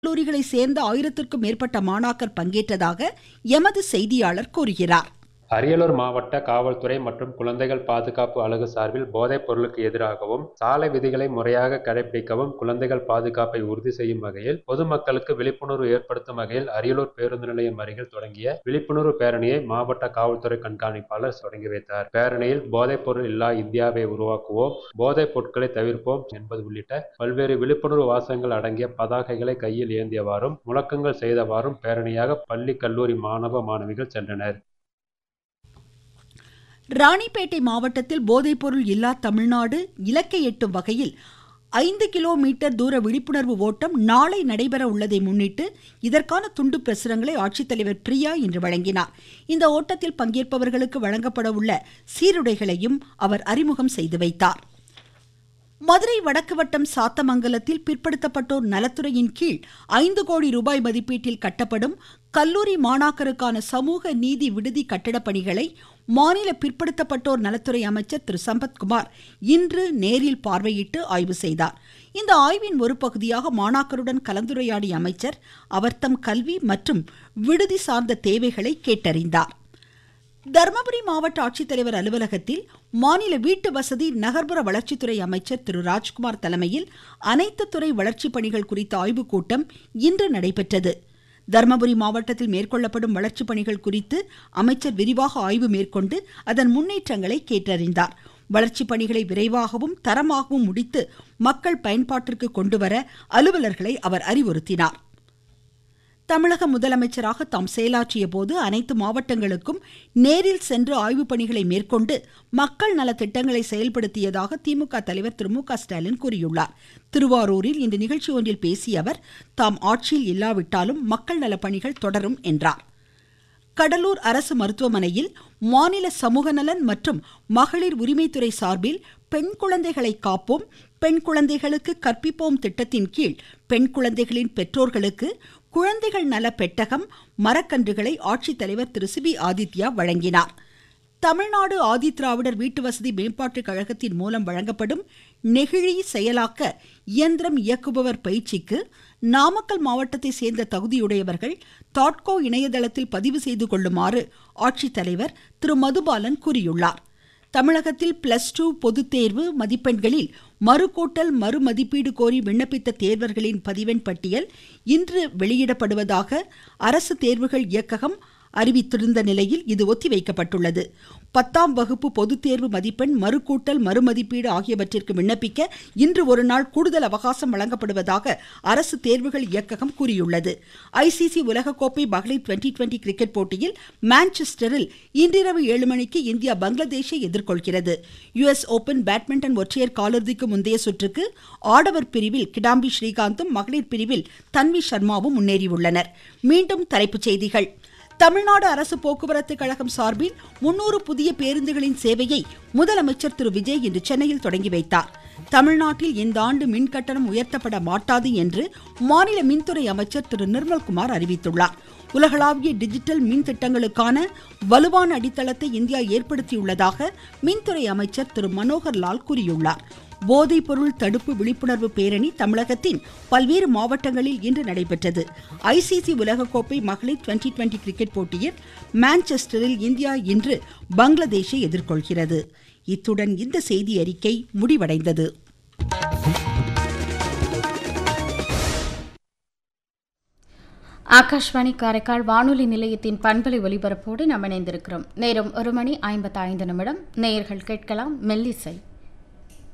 கல்லூரிகளை சேர்ந்த ஆயிரத்திற்கும் மேற்பட்ட மாணாக்கர் பங்கேற்றதாக எமது செய்தியாளர் கூறுகிறார் அரியலூர் மாவட்ட காவல்துறை மற்றும் குழந்தைகள் பாதுகாப்பு அலகு சார்பில் போதைப் பொருளுக்கு எதிராகவும் சாலை விதிகளை முறையாக கடைபிடிக்கவும் குழந்தைகள் பாதுகாப்பை உறுதி செய்யும் வகையில் பொதுமக்களுக்கு விழிப்புணர்வு ஏற்படுத்தும் வகையில் அரியலூர் பேருந்து நிலையம் அருகில் தொடங்கிய விழிப்புணர்வு பேரணியை மாவட்ட காவல்துறை கண்காணிப்பாளர் தொடங்கி வைத்தார் பேரணியில் போதைப் பொருள் இல்லா இந்தியாவை உருவாக்குவோம் போதைப் பொருட்களை தவிர்ப்போம் என்பது உள்ளிட்ட பல்வேறு விழிப்புணர்வு வாசகங்கள் அடங்கிய பதாகைகளை கையில் ஏந்தியவாறும் முழக்கங்கள் செய்தவாறும் பேரணியாக பள்ளி கல்லூரி மாணவ மாணவிகள் சென்றனர் ராணிப்பேட்டை மாவட்டத்தில் போதைப்பொருள் இல்லா தமிழ்நாடு இலக்கை எட்டும் வகையில் ஐந்து கிலோமீட்டர் தூர விழிப்புணர்வு ஓட்டம் நாளை நடைபெற உள்ளதை முன்னிட்டு இதற்கான துண்டு பிரசுரங்களை ஆட்சித்தலைவர் பிரியா இன்று வழங்கினார் இந்த ஓட்டத்தில் பங்கேற்பவர்களுக்கு வழங்கப்பட உள்ள சீருடைகளையும் அவர் அறிமுகம் செய்து வைத்தார் மதுரை வடக்கு வட்டம் சாத்தமங்கலத்தில் பிற்படுத்தப்பட்டோர் நலத்துறையின் கீழ் ஐந்து கோடி ரூபாய் மதிப்பீட்டில் கட்டப்படும் கல்லூரி மாணாக்கருக்கான சமூக நீதி விடுதி கட்டடப் பணிகளை மாநில பிற்படுத்தப்பட்டோர் நலத்துறை அமைச்சர் திரு சம்பத்குமார் இன்று நேரில் பார்வையிட்டு ஆய்வு செய்தார் இந்த ஆய்வின் ஒரு பகுதியாக மாணாக்கருடன் கலந்துரையாடிய அமைச்சர் அவர்தம் கல்வி மற்றும் விடுதி சார்ந்த தேவைகளை கேட்டறிந்தார் தருமபுரி மாவட்ட ஆட்சித்தலைவர் அலுவலகத்தில் மாநில வீட்டு வசதி நகர்ப்புற வளர்ச்சித்துறை அமைச்சர் திரு ராஜ்குமார் தலைமையில் அனைத்து துறை வளர்ச்சிப் பணிகள் குறித்த ஆய்வுக் கூட்டம் இன்று நடைபெற்றது தருமபுரி மாவட்டத்தில் மேற்கொள்ளப்படும் வளர்ச்சிப் பணிகள் குறித்து அமைச்சர் விரிவாக ஆய்வு மேற்கொண்டு அதன் முன்னேற்றங்களை கேட்டறிந்தார் வளர்ச்சிப் பணிகளை விரைவாகவும் தரமாகவும் முடித்து மக்கள் பயன்பாட்டிற்கு கொண்டுவர அலுவலர்களை அவர் அறிவுறுத்தினார் தமிழக முதலமைச்சராக தாம் செயலாற்றிய போது அனைத்து மாவட்டங்களுக்கும் நேரில் சென்று ஆய்வுப் பணிகளை மேற்கொண்டு மக்கள் நல திட்டங்களை செயல்படுத்தியதாக திமுக தலைவர் திரு மு க ஸ்டாலின் கூறியுள்ளார் திருவாரூரில் இன்று நிகழ்ச்சி ஒன்றில் பேசிய அவர் தாம் ஆட்சியில் இல்லாவிட்டாலும் மக்கள் நல பணிகள் தொடரும் என்றார் கடலூர் அரசு மருத்துவமனையில் மாநில சமூக நலன் மற்றும் மகளிர் உரிமைத்துறை சார்பில் பெண் குழந்தைகளை காப்போம் பெண் குழந்தைகளுக்கு கற்பிப்போம் திட்டத்தின் கீழ் பெண் குழந்தைகளின் பெற்றோர்களுக்கு குழந்தைகள் நல பெட்டகம் மரக்கன்றுகளை ஆட்சித்தலைவர் திரு சிபி ஆதித்யா வழங்கினார் தமிழ்நாடு ஆதிதிராவிடர் வீட்டு வசதி மேம்பாட்டுக் கழகத்தின் மூலம் வழங்கப்படும் நெகிழி செயலாக்க இயந்திரம் இயக்குபவர் பயிற்சிக்கு நாமக்கல் மாவட்டத்தை சேர்ந்த தகுதியுடையவர்கள் தாட்கோ இணையதளத்தில் பதிவு செய்து கொள்ளுமாறு ஆட்சித்தலைவர் திரு மதுபாலன் கூறியுள்ளார் தமிழகத்தில் பிளஸ் டூ பொதுத் தேர்வு மதிப்பெண்களில் மறுகூட்டல் மறுமதிப்பீடு கோரி விண்ணப்பித்த தேர்வர்களின் பதிவெண் பட்டியல் இன்று வெளியிடப்படுவதாக அரசு தேர்வுகள் இயக்ககம் அறிவித்திருந்த நிலையில் இது ஒத்திவைக்கப்பட்டுள்ளது பத்தாம் வகுப்பு பொதுத் தேர்வு மதிப்பெண் மறுகூட்டல் மறுமதிப்பீடு ஆகியவற்றிற்கு விண்ணப்பிக்க இன்று ஒரு நாள் கூடுதல் அவகாசம் வழங்கப்படுவதாக அரசு தேர்வுகள் இயக்ககம் கூறியுள்ளது ஐசிசி உலகக்கோப்பை மகளிர் டுவெண்டி டுவெண்டி கிரிக்கெட் போட்டியில் மான்செஸ்டரில் இன்றிரவு ஏழு மணிக்கு இந்தியா பங்களாதேஷை எதிர்கொள்கிறது யுஎஸ் ஓபன் பேட்மிண்டன் ஒற்றையர் காலிறுதிக்கு முந்தைய சுற்றுக்கு ஆடவர் பிரிவில் கிடாம்பி ஸ்ரீகாந்தும் மகளிர் பிரிவில் தன்வி சர்மாவும் முன்னேறியுள்ளனர் மீண்டும் தலைப்புச் செய்திகள் தமிழ்நாடு அரசு போக்குவரத்து கழகம் சார்பில் முன்னூறு புதிய பேருந்துகளின் சேவையை முதலமைச்சர் திரு விஜய் இன்று சென்னையில் தொடங்கி வைத்தார் தமிழ்நாட்டில் இந்த ஆண்டு மின் கட்டணம் உயர்த்தப்பட மாட்டாது என்று மாநில மின்துறை அமைச்சர் திரு நிர்மல்குமார் அறிவித்துள்ளார் உலகளாவிய டிஜிட்டல் மின் திட்டங்களுக்கான வலுவான அடித்தளத்தை இந்தியா ஏற்படுத்தியுள்ளதாக மின்துறை அமைச்சர் திரு மனோகர் லால் கூறியுள்ளார் போதைப் பொருள் தடுப்பு விழிப்புணர்வு பேரணி தமிழகத்தின் பல்வேறு மாவட்டங்களில் இன்று நடைபெற்றது ஐசிசி உலகக்கோப்பை மகளிர் டுவெண்டி டுவெண்டி கிரிக்கெட் போட்டியில் மான்செஸ்டரில் இந்தியா இன்று பங்களாதேஷை எதிர்கொள்கிறது இத்துடன் இந்த செய்தி அறிக்கை முடிவடைந்தது ஆகாஷ்வாணி காரைக்கால் வானொலி நிலையத்தின் பண்பலை ஒலிபரப்போடு நாம் இணைந்திருக்கிறோம் நேரம் ஒரு மணி ஐம்பத்தைந்து நிமிடம் நேயர்கள் கேட்கலாம் மெல்லிசை